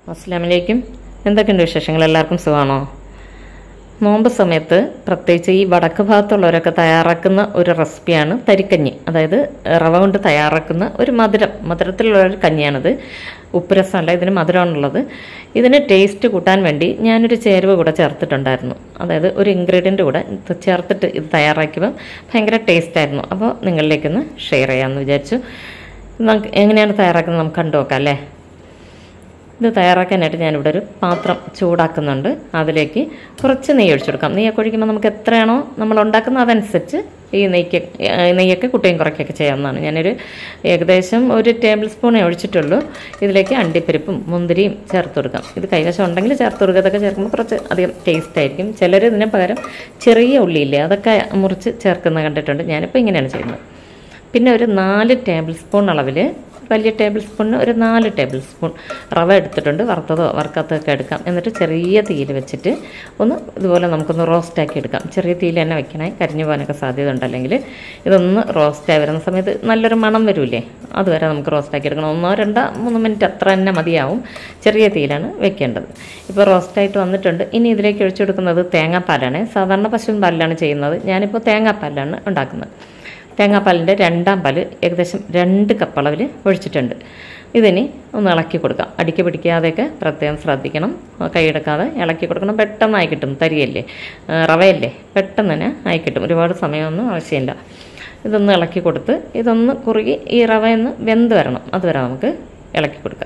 അസ്ലാമലേക്കും എന്തൊക്കെയുണ്ട് വിശേഷങ്ങൾ എല്ലാവർക്കും സുഖമാണോ നോമ്പ് സമയത്ത് പ്രത്യേകിച്ച് ഈ വടക്ക് ഭാഗത്തുള്ളവരൊക്കെ തയ്യാറാക്കുന്ന ഒരു റെസിപ്പിയാണ് തരിക്കഞ്ഞി അതായത് റവ കൊണ്ട് തയ്യാറാക്കുന്ന ഒരു മധുരം മധുരത്തിലുള്ള ഒരു കഞ്ഞിയാണിത് ഉപ്പ് രസമല്ല ഇതിന് മധുരമാണുള്ളത് ഇതിന് ടേസ്റ്റ് കൂട്ടാൻ വേണ്ടി ഞാനൊരു ചേരുവ കൂടെ ചേർത്തിട്ടുണ്ടായിരുന്നു അതായത് ഒരു ഇൻഗ്രീഡിയൻ്റ് കൂടെ ഇത് ചേർത്തിട്ട് ഇത് തയ്യാറാക്കിയപ്പോൾ ഭയങ്കര ടേസ്റ്റായിരുന്നു അപ്പോൾ നിങ്ങളിലേക്കൊന്ന് ഷെയർ ചെയ്യാമെന്ന് വിചാരിച്ചു നമുക്ക് എങ്ങനെയാണ് തയ്യാറാക്കുന്നത് നമുക്ക് കണ്ടു നോക്കാം അല്ലേ ഇത് തയ്യാറാക്കാനായിട്ട് ഞാനിവിടെ ഒരു പാത്രം ചൂടാക്കുന്നുണ്ട് അതിലേക്ക് കുറച്ച് നെയ്യ് ഒഴിച്ചു കൊടുക്കാം നെയ്യൊക്കെ ഒഴിക്കുമ്പോൾ നമുക്ക് എത്രയാണോ നമ്മൾ ഉണ്ടാക്കുന്നത് അതനുസരിച്ച് ഈ നെയ്ക്ക് നെയ്യൊക്കെ കുട്ടിയും കുറയ്ക്കൊക്കെ ചെയ്യാവുന്നതാണ് ഞാനൊരു ഏകദേശം ഒരു ടേബിൾ സ്പൂണേ ഒഴിച്ചിട്ടുള്ളൂ ഇതിലേക്ക് അണ്ടിപ്പരിപ്പും മുന്തിരിയും ചേർത്ത് കൊടുക്കാം ഇത് കൈവശം ഉണ്ടെങ്കിൽ ചേർത്ത് കൊടുക്കുക ഇതൊക്കെ ചേർക്കുമ്പോൾ കുറച്ച് അധികം ടേസ്റ്റ് ആയിരിക്കും ചിലർ ഇതിന് പകരം ചെറിയ ഉള്ളിയില്ലേ അതൊക്കെ മുറിച്ച് ചേർക്കുന്ന കണ്ടിട്ടുണ്ട് ഞാനിപ്പോൾ ഇങ്ങനെയാണ് ചെയ്യുന്നത് പിന്നെ ഒരു നാല് ടേബിൾ സ്പൂൺ അളവിൽ വലിയ ടേബിൾ സ്പൂണിന് ഒരു നാല് ടേബിൾ സ്പൂൺ റവ എടുത്തിട്ടുണ്ട് വറുത്തതോ വറുക്കാത്തതൊക്കെ എടുക്കാം എന്നിട്ട് ചെറിയ തീയിൽ വെച്ചിട്ട് ഒന്ന് ഇതുപോലെ നമുക്കൊന്ന് റോസ്റ്റാക്കി എടുക്കാം ചെറിയ തീയിൽ തന്നെ വെക്കണേ കരിഞ്ഞു പോകാനൊക്കെ സാധ്യത ഉണ്ടല്ലെങ്കിൽ ഇതൊന്ന് റോസ്റ്റായി വരുന്ന സമയത്ത് നല്ലൊരു മണം വരൂലേ അതുവരെ നമുക്ക് റോസ്റ്റാക്കി എടുക്കണം ഒന്നോ രണ്ടോ മൂന്ന് മിനിറ്റ് അത്ര തന്നെ മതിയാവും ചെറിയ തീയിലാണ് വെക്കേണ്ടത് ഇപ്പോൾ റോസ്റ്റായിട്ട് വന്നിട്ടുണ്ട് ഇനി ഇതിലേക്ക് ഒഴിച്ചു കൊടുക്കുന്നത് തേങ്ങാപ്പാലാണ് സാധാരണ പശുവിൻ പാലിലാണ് ചെയ്യുന്നത് ഞാനിപ്പോൾ തേങ്ങാപ്പാലിലാണ് ഉണ്ടാക്കുന്നത് തേങ്ങാപ്പാലിൻ്റെ രണ്ടാം പാല് ഏകദേശം രണ്ട് കപ്പ് അളവിൽ ഒഴിച്ചിട്ടുണ്ട് ഇതിനി ഒന്ന് ഇളക്കി കൊടുക്കാം അടിക്ക് പിടിക്കാതെയൊക്കെ പ്രത്യേകം ശ്രദ്ധിക്കണം കൈയെടുക്കാതെ ഇളക്കി കൊടുക്കണം പെട്ടെന്ന് ആയി കിട്ടും തരിയല്ലേ റവയല്ലേ പെട്ടെന്ന് തന്നെ ആയി കിട്ടും ഒരുപാട് സമയമൊന്നും ആവശ്യമില്ല ഇതൊന്ന് ഇളക്കി കൊടുത്ത് ഇതൊന്ന് കുറുകി ഈ റവയൊന്ന് വെന്ത് വരണം അതുവരെ നമുക്ക് ഇളക്കി കൊടുക്കാം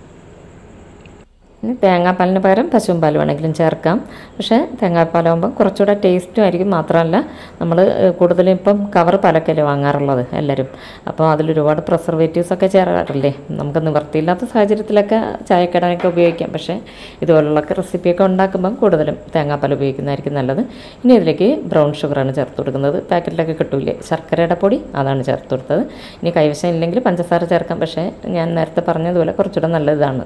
ഇനി തേങ്ങാപ്പാലിന് പകരം പശുവും പാൽ വേണമെങ്കിലും ചേർക്കാം പക്ഷേ തേങ്ങാപ്പാലാകുമ്പോൾ കുറച്ചുകൂടെ ടേസ്റ്റും ആയിരിക്കും മാത്രമല്ല നമ്മൾ കൂടുതലും ഇപ്പം കവർ പാലൊക്കെയല്ലേ വാങ്ങാറുള്ളത് എല്ലാവരും അപ്പോൾ അതിൽ ഒരുപാട് പ്രിസർവേറ്റീവ്സ് ഒക്കെ ചേരാറില്ലേ നമുക്ക് നിവർത്തിയില്ലാത്ത സാഹചര്യത്തിലൊക്കെ ചായക്കടാനൊക്കെ ഉപയോഗിക്കാം പക്ഷേ ഇതുപോലുള്ള റെസിപ്പിയൊക്കെ ഉണ്ടാക്കുമ്പം കൂടുതലും തേങ്ങാപ്പാൽ ഉപയോഗിക്കുന്നതായിരിക്കും നല്ലത് ഇനി ഇതിലേക്ക് ബ്രൗൺ ഷുഗറാണ് ചേർത്ത് കൊടുക്കുന്നത് പാക്കറ്റിലൊക്കെ കിട്ടൂലേ ശർക്കരയുടെ പൊടി അതാണ് ചേർത്ത് കൊടുത്തത് ഇനി കൈവശം ഇല്ലെങ്കിൽ പഞ്ചസാര ചേർക്കാം പക്ഷേ ഞാൻ നേരത്തെ പറഞ്ഞതുപോലെ കുറച്ചുകൂടെ നല്ലതാണ്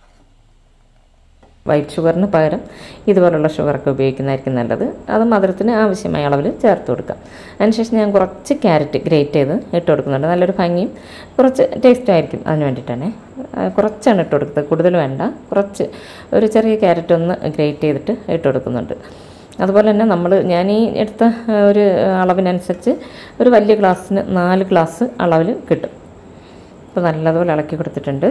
വൈറ്റ് ഷുഗറിന് പകരം ഇതുപോലുള്ള ഷുഗറൊക്കെ ഉപയോഗിക്കുന്നതായിരിക്കും നല്ലത് അത് മധുരത്തിന് ആവശ്യമായ അളവിൽ ചേർത്ത് കൊടുക്കാം അതിനുശേഷം ഞാൻ കുറച്ച് ക്യാരറ്റ് ഗ്രേറ്റ് ചെയ്ത് ഇട്ട് കൊടുക്കുന്നുണ്ട് നല്ലൊരു ഭംഗിയും കുറച്ച് ടേസ്റ്റും ആയിരിക്കും അതിന് വേണ്ടിയിട്ടാണ് കുറച്ചാണ് ഇട്ട് കൊടുക്കുന്നത് കൂടുതൽ വേണ്ട കുറച്ച് ഒരു ചെറിയ ക്യാരറ്റ് ഒന്ന് ഗ്രേറ്റ് ചെയ്തിട്ട് ഇട്ട് കൊടുക്കുന്നുണ്ട് അതുപോലെ തന്നെ നമ്മൾ ഞാൻ ഈ എടുത്ത ഒരു അളവിനനുസരിച്ച് ഒരു വലിയ ഗ്ലാസ്സിന് നാല് ഗ്ലാസ് അളവിൽ കിട്ടും അപ്പോൾ നല്ലതുപോലെ ഇളക്കി കൊടുത്തിട്ടുണ്ട്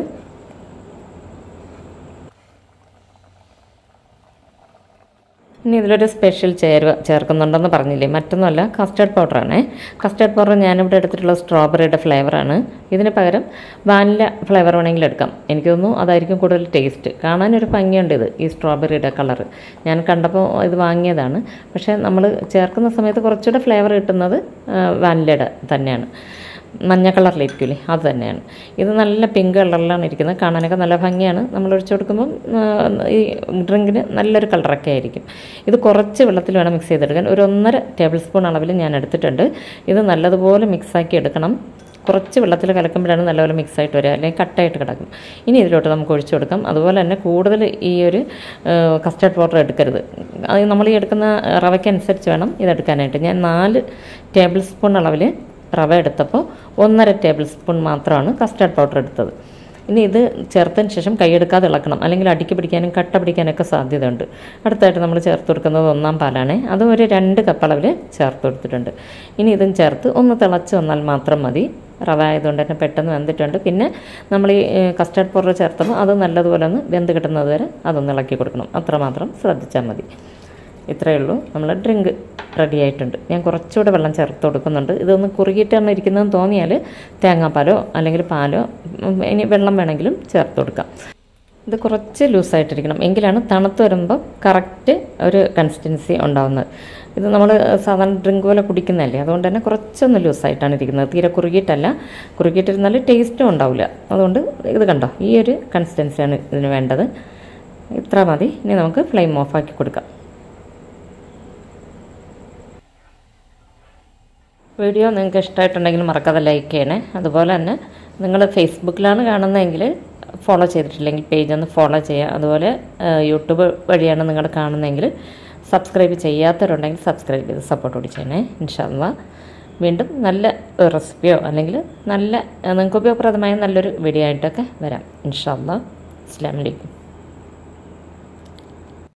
ഇനി ഇതിലൊരു സ്പെഷ്യൽ ചേരുവ ചേർക്കുന്നുണ്ടെന്ന് പറഞ്ഞില്ലേ മറ്റൊന്നുമല്ല കസ്റ്റർഡ് പൗഡറാണ് കസ്റ്റർഡ് പൗഡർ ഞാനിവിടെ എടുത്തിട്ടുള്ള സ്ട്രോബെറിയുടെ ഫ്ലേവറാണ് ഇതിന് പകരം വാനില ഫ്ലേവർ വേണമെങ്കിൽ എടുക്കാം എനിക്ക് തോന്നുന്നു അതായിരിക്കും കൂടുതൽ ടേസ്റ്റ് കാണാനൊരു ഭംഗിയുണ്ട് ഇത് ഈ സ്ട്രോബെറിയുടെ കളർ ഞാൻ കണ്ടപ്പോൾ ഇത് വാങ്ങിയതാണ് പക്ഷേ നമ്മൾ ചേർക്കുന്ന സമയത്ത് കുറച്ചുകൂടെ ഫ്ലേവർ കിട്ടുന്നത് വാനിലയുടെ തന്നെയാണ് മഞ്ഞ കളറിലിരിക്കില്ലേ അത് തന്നെയാണ് ഇത് നല്ല പിങ്ക് കളറിലാണ് ഇരിക്കുന്നത് കാണാനൊക്കെ നല്ല ഭംഗിയാണ് നമ്മൾ ഒഴിച്ചു കൊടുക്കുമ്പം ഈ ഡ്രിങ്കിന് നല്ലൊരു കളറൊക്കെ ആയിരിക്കും ഇത് കുറച്ച് വെള്ളത്തിൽ വേണം മിക്സ് ചെയ്തെടുക്കാൻ ഒരു ഒന്നര ടേബിൾ സ്പൂൺ അളവിൽ ഞാൻ എടുത്തിട്ടുണ്ട് ഇത് നല്ലതുപോലെ മിക്സാക്കി എടുക്കണം കുറച്ച് വെള്ളത്തിൽ കലക്കുമ്പോഴാണ് നല്ലപോലെ മിക്സ് ആയിട്ട് വരിക അല്ലെങ്കിൽ കട്ടായിട്ട് കിടക്കും ഇനി ഇതിലോട്ട് നമുക്ക് ഒഴിച്ചു കൊടുക്കാം അതുപോലെ തന്നെ കൂടുതൽ ഈ ഒരു കസ്റ്റർഡ് പൗഡർ എടുക്കരുത് അത് നമ്മൾ ഈ എടുക്കുന്ന റവയ്ക്കനുസരിച്ച് വേണം ഇതെടുക്കാനായിട്ട് ഞാൻ നാല് ടേബിൾ സ്പൂൺ അളവിൽ റവ എടുത്തപ്പോൾ ഒന്നര ടേബിൾ സ്പൂൺ മാത്രമാണ് കസ്റ്റർഡ് പൗഡർ എടുത്തത് ഇനി ഇത് ചേർത്തതിന് ശേഷം കൈയെടുക്കാതെ ഇളക്കണം അല്ലെങ്കിൽ അടിക്ക് പിടിക്കാനും കട്ട പിടിക്കാനൊക്കെ സാധ്യതയുണ്ട് അടുത്തായിട്ട് നമ്മൾ ചേർത്ത് കൊടുക്കുന്നത് ഒന്നാം പാലാണ് അതും ഒരു രണ്ട് കപ്പ് അളവിൽ ചേർത്ത് കൊടുത്തിട്ടുണ്ട് ഇനി ഇതും ചേർത്ത് ഒന്ന് തിളച്ച് വന്നാൽ മാത്രം മതി റവ ആയതുകൊണ്ട് തന്നെ പെട്ടെന്ന് വെന്തിട്ടുണ്ട് പിന്നെ നമ്മൾ ഈ കസ്റ്റർഡ് പൗഡർ ചേർത്തപ്പോൾ അത് നല്ലതുപോലെ ഒന്ന് വെന്ത് കിട്ടുന്നത് വരെ അതൊന്ന് ഇളക്കി കൊടുക്കണം അത്രമാത്രം ശ്രദ്ധിച്ചാൽ മതി ഇത്രയേ ഉള്ളൂ നമ്മൾ ഡ്രിങ്ക് റെഡി ആയിട്ടുണ്ട് ഞാൻ കുറച്ചുകൂടെ വെള്ളം ചേർത്ത് കൊടുക്കുന്നുണ്ട് ഇതൊന്ന് കുറുകിയിട്ടാണ് ഇരിക്കുന്നതെന്ന് തോന്നിയാൽ തേങ്ങാപ്പാലോ അല്ലെങ്കിൽ പാലോ ഇനി വെള്ളം വേണമെങ്കിലും ചേർത്ത് കൊടുക്കാം ഇത് കുറച്ച് ലൂസായിട്ടിരിക്കണം എങ്കിലാണ് തണുത്ത് വരുമ്പോൾ കറക്റ്റ് ഒരു കൺസിസ്റ്റൻസി ഉണ്ടാവുന്നത് ഇത് നമ്മൾ സാധാരണ ഡ്രിങ്ക് പോലെ കുടിക്കുന്നതല്ലേ അതുകൊണ്ട് തന്നെ കുറച്ചൊന്ന് ലൂസായിട്ടാണ് ഇരിക്കുന്നത് തീരെ കുറുകിയിട്ടല്ല കുറുകിയിട്ടിരുന്നാൽ ടേസ്റ്റും ഉണ്ടാവില്ല അതുകൊണ്ട് ഇത് കണ്ടോ ഈ ഒരു കൺസിസ്റ്റൻസിയാണ് ഇതിന് വേണ്ടത് ഇത്ര മതി ഇനി നമുക്ക് ഫ്ലെയിം ഓഫാക്കി കൊടുക്കാം വീഡിയോ നിങ്ങൾക്ക് ഇഷ്ടമായിട്ടുണ്ടെങ്കിൽ മറക്കാതെ ലൈക്ക് ചെയ്യണേ അതുപോലെ തന്നെ നിങ്ങൾ ഫേസ്ബുക്കിലാണ് കാണുന്നതെങ്കിൽ ഫോളോ ചെയ്തിട്ടില്ലെങ്കിൽ പേജ് ഒന്ന് ഫോളോ ചെയ്യുക അതുപോലെ യൂട്യൂബ് വഴിയാണ് നിങ്ങൾ കാണുന്നതെങ്കിൽ സബ്സ്ക്രൈബ് ചെയ്യാത്തവരുണ്ടെങ്കിൽ സബ്സ്ക്രൈബ് ചെയ്ത് സപ്പോർട്ട് കൂടി ചെയ്യണേ ഇൻഷാല്ല വീണ്ടും നല്ല റെസിപ്പിയോ അല്ലെങ്കിൽ നല്ല നിങ്ങൾക്ക് ഉപയോഗപ്രദമായ നല്ലൊരു വീഡിയോ ആയിട്ടൊക്കെ വരാം ഇൻഷാല്ല അസ്സാം വലൈക്കും